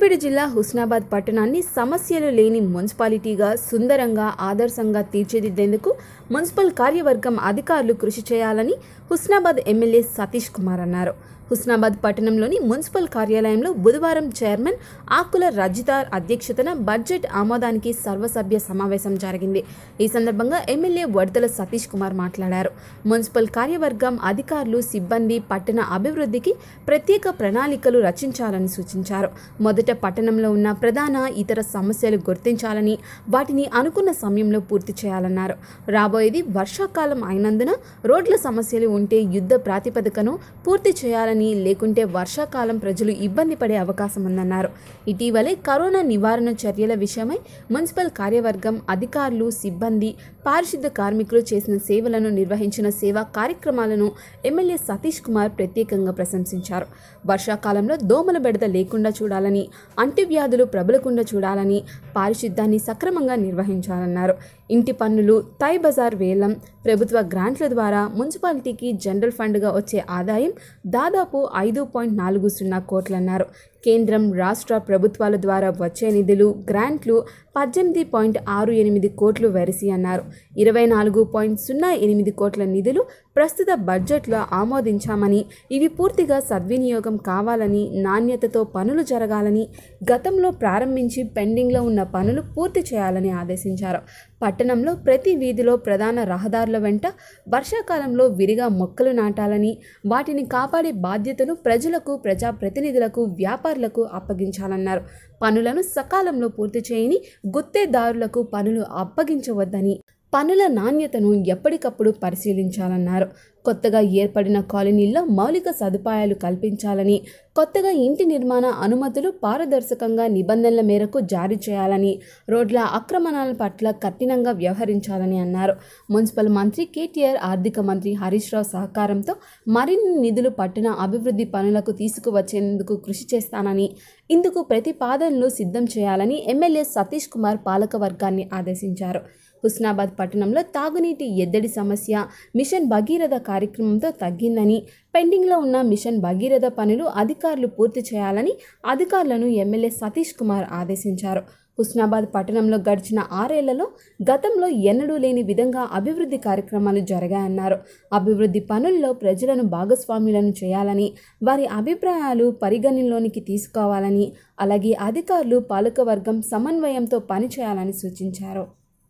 సిద్దిపేట జిల్లా హుస్నాబాద్ పట్టణాన్ని సమస్యలు లేని మున్సిపాలిటీగా సుందరంగా ఆదర్శంగా తీర్చిదిద్దేందుకు మున్సిపల్ కార్యవర్గం అధికారులు కృషి చేయాలని హుస్నాబాద్ ఎమ్మెల్యే సతీష్ కుమార్ అన్నారు హుస్నాబాద్ పట్టణంలోని మున్సిపల్ కార్యాలయంలో బుధవారం చైర్మన్ ఆకుల రజితార్ అధ్యక్షతన బడ్జెట్ ఆమోదానికి సర్వసభ్య సమావేశం జరిగింది ఈ సందర్భంగా ఎమ్మెల్యే వడతల సతీష్ కుమార్ మాట్లాడారు మున్సిపల్ కార్యవర్గం అధికారులు సిబ్బంది పట్టణ అభివృద్ధికి ప్రత్యేక ప్రణాళికలు రచించాలని సూచించారు మొదట పట్టణంలో ఉన్న ప్రధాన ఇతర సమస్యలు గుర్తించాలని వాటిని అనుకున్న సమయంలో పూర్తి చేయాలన్నారు రాబోయేది వర్షాకాలం అయినందున రోడ్ల సమస్యలు ఉంటే యుద్ధ ప్రాతిపదికను పూర్తి చేయాలని లేకుంటే వర్షాకాలం ప్రజలు ఇబ్బంది పడే అవకాశం ఉందన్నారు ఇటీవలే కరోనా నివారణ చర్యల విషయమై మున్సిపల్ కార్యవర్గం అధికారులు సిబ్బంది పారిశుద్ధ కార్మికులు చేసిన సేవలను నిర్వహించిన సేవా కార్యక్రమాలను ఎమ్మెల్యే సతీష్ కుమార్ ప్రత్యేకంగా ప్రశంసించారు వర్షాకాలంలో దోమల బెడద లేకుండా చూడాలని అంటువ్యాధులు ప్రబలకుండా చూడాలని పారిశుద్ధ్యాన్ని సక్రమంగా నిర్వహించాలన్నారు ఇంటి పన్నులు తై బజార్ వేలం ప్రభుత్వ గ్రాంట్ల ద్వారా మున్సిపాలిటీకి జనరల్ ఫండ్గా వచ్చే ఆదాయం దాదాపు ఐదు పాయింట్ నాలుగు సున్నా కోట్లన్నారు కేంద్రం రాష్ట్ర ప్రభుత్వాల ద్వారా వచ్చే నిధులు గ్రాంట్లు పద్దెనిమిది పాయింట్ ఆరు ఎనిమిది కోట్లు వెరసి అన్నారు ఇరవై నాలుగు పాయింట్ సున్నా ఎనిమిది కోట్ల నిధులు ప్రస్తుత బడ్జెట్లో ఆమోదించామని ఇవి పూర్తిగా సద్వినియోగం కావాలని నాణ్యతతో పనులు జరగాలని గతంలో ప్రారంభించి పెండింగ్లో ఉన్న పనులు పూర్తి చేయాలని ఆదేశించారు పట్టణంలో ప్రతి వీధిలో ప్రధాన రహదారుల వెంట వర్షాకాలంలో విరిగా మొక్కలు నాటాలని వాటిని కాపాడే బాధ్యతను ప్రజలకు ప్రజాప్రతినిధులకు వ్యాపారులకు అప్పగించాలన్నారు పనులను సకాలంలో పూర్తి చేయని గుత్తేదారులకు పనులు అప్పగించవద్దని పనుల నాణ్యతను ఎప్పటికప్పుడు పరిశీలించాలన్నారు కొత్తగా ఏర్పడిన కాలనీల్లో మౌలిక సదుపాయాలు కల్పించాలని కొత్తగా ఇంటి నిర్మాణ అనుమతులు పారదర్శకంగా నిబంధనల మేరకు జారీ చేయాలని రోడ్ల ఆక్రమణల పట్ల కఠినంగా వ్యవహరించాలని అన్నారు మున్సిపల్ మంత్రి కేటీఆర్ ఆర్థిక మంత్రి హరీష్ రావు సహకారంతో మరిన్ని నిధులు పట్టణ అభివృద్ధి పనులకు తీసుకువచ్చేందుకు కృషి చేస్తానని ఇందుకు ప్రతిపాదనలు సిద్ధం చేయాలని ఎమ్మెల్యే సతీష్ కుమార్ పాలక వర్గాన్ని ఆదేశించారు హుస్నాబాద్ పట్టణంలో తాగునీటి ఎద్దడి సమస్య మిషన్ భగీరథ కార్యక్రమంతో తగ్గిందని పెండింగ్లో ఉన్న మిషన్ భగీరథ పనులు అధికారులు పూర్తి చేయాలని అధికారులను ఎమ్మెల్యే సతీష్ కుమార్ ఆదేశించారు హుస్నాబాద్ పట్టణంలో గడిచిన ఆరేళ్లలో గతంలో ఎన్నడూ లేని విధంగా అభివృద్ధి కార్యక్రమాలు జరిగాయన్నారు అభివృద్ధి పనుల్లో ప్రజలను భాగస్వాములను చేయాలని వారి అభిప్రాయాలు పరిగణనలోనికి తీసుకోవాలని అలాగే అధికారులు పాలకవర్గం సమన్వయంతో పనిచేయాలని సూచించారు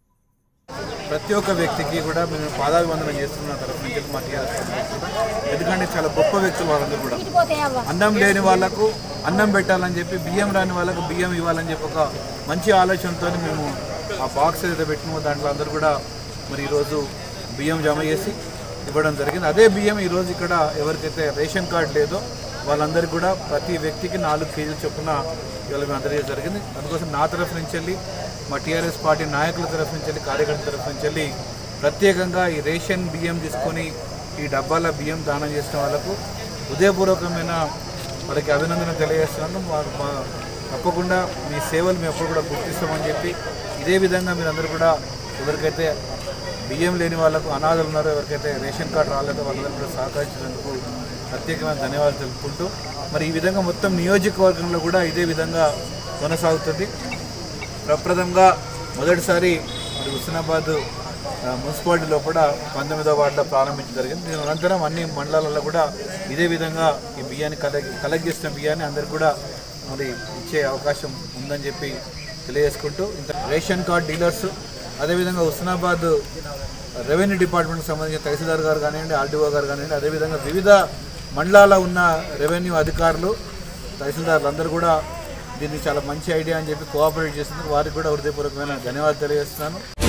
ప్రతి ఒక్క వ్యక్తికి కూడా మేము పాదాభివందనం చేస్తున్న తరఫు నుంచి మా టీఆర్ఎస్ తరఫు కూడా. ఎందుకంటే చాలా గొప్ప వ్యక్తులు వాళ్ళందరూ కూడా అన్నం లేని వాళ్ళకు అన్నం పెట్టాలని చెప్పి బియ్యం రాని వాళ్ళకు బియ్యం ఇవ్వాలని చెప్పి ఒక మంచి ఆలోచనతో మేము ఆ బాక్స్ ఏదైతే పెట్టినామో దాంట్లో అందరూ కూడా మరి ఈరోజు బియ్యం జమ చేసి ఇవ్వడం జరిగింది అదే బియ్యం ఈరోజు ఇక్కడ ఎవరికైతే రేషన్ కార్డు లేదో వాళ్ళందరికీ కూడా ప్రతి వ్యక్తికి నాలుగు కేజీలు చొప్పున ఇవాళ మేము అందజేయడం జరిగింది అందుకోసం నా తరఫు నుంచి వెళ్ళి మా టీఆర్ఎస్ పార్టీ నాయకుల తరఫు నుంచి వెళ్ళి కార్యకర్తల తరఫు నుంచి వెళ్ళి ప్రత్యేకంగా ఈ రేషన్ బియ్యం తీసుకొని ఈ డబ్బాల బియ్యం దానం చేసిన వాళ్ళకు హృదయపూర్వకమైన వాళ్ళకి అభినందన తెలియజేస్తున్నాను మా- మా- తప్పకుండా మీ సేవలు మేము ఎప్పుడు కూడా గుర్తిస్తామని చెప్పి ఇదే విధంగా మీరందరూ కూడా ఎవరికైతే బియ్యం లేని వాళ్ళకు అనాథలు ఉన్నారో ఎవరికైతే రేషన్ కార్డు రాలేదో వాళ్ళందరూ కూడా సహకరించినందుకు ప్రత్యేకమైన ధన్యవాదాలు తెలుపుకుంటూ మరి ఈ విధంగా మొత్తం నియోజకవర్గంలో కూడా ఇదే విధంగా కొనసాగుతుంది ప్రప్రథంగా మొదటిసారి మరి హుస్నాబాద్ ఆ, మున్సిపాలిటీ లోపల పంతొమ్మిదో వార్డులో ప్రారంభించడం జరిగింది దీని అనంతరం అన్ని మండలాలలో కూడా ఇదే విధంగా ఈ బియ్యాన్ని కలెక్ట్ కలెక్ట్ చేసిన బియ్యాన్ని అందరికి కూడా మరి ఇచ్చే అవకాశం ఉందని చెప్పి తెలియజేసుకుంటూ ఇంత రేషన్ కార్డ్ డీలర్స్ అదేవిధంగా హుస్నాబాద్ రెవెన్యూ డిపార్ట్మెంట్కి సంబంధించిన తహసీల్దార్ గారు కానివ్వండి ఆర్డీఓ గారు కానివ్వండి అదేవిధంగా వివిధ మండలాల ఉన్న రెవెన్యూ అధికారులు తహసీల్దార్లు అందరూ కూడా దీన్ని చాలా మంచి ఐడియా అని చెప్పి కోఆపరేట్ చేసినందుకు వారికి కూడా హృదయపూర్వకమైన ధన్యవాదాలు తెలియజేస్తున్నాను